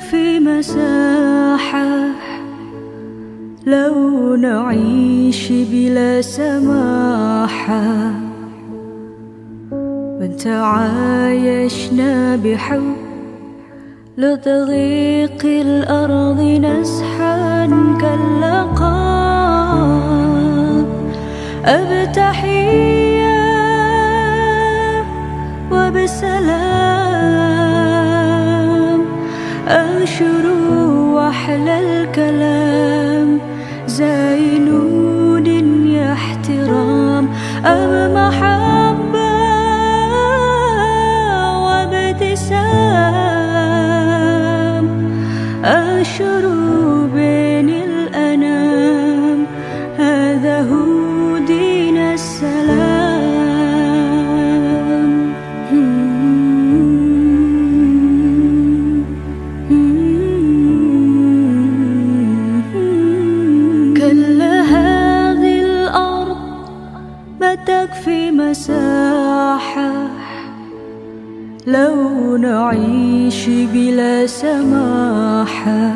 تكفي مساحة لو نعيش بلا سماحة وانت عايشنا بحب لتضيق الأرض نسحا كاللقاب أبتحية وبسلام أنشر وأحلى الكلام زينون يا احترام أم محبة وابتسام أنشر بين الأنام هذا هو دين السلام كلا هذه الأرض ما تكفي مساحة لو نعيش بلا سماحة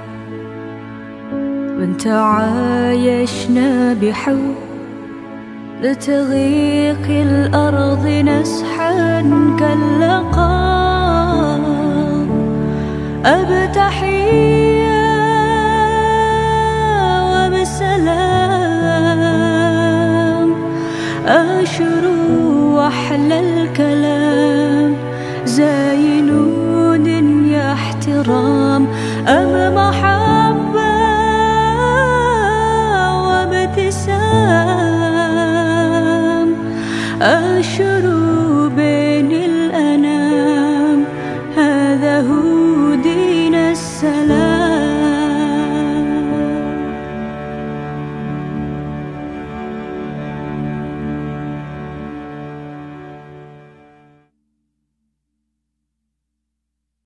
وانت عايشنا بحب لتغيق الأرض نسحا كاللقاب أبتحية وبسلام أشر وأحلى الكلام زينون يا احترام أم محبة وابتسام أشر بين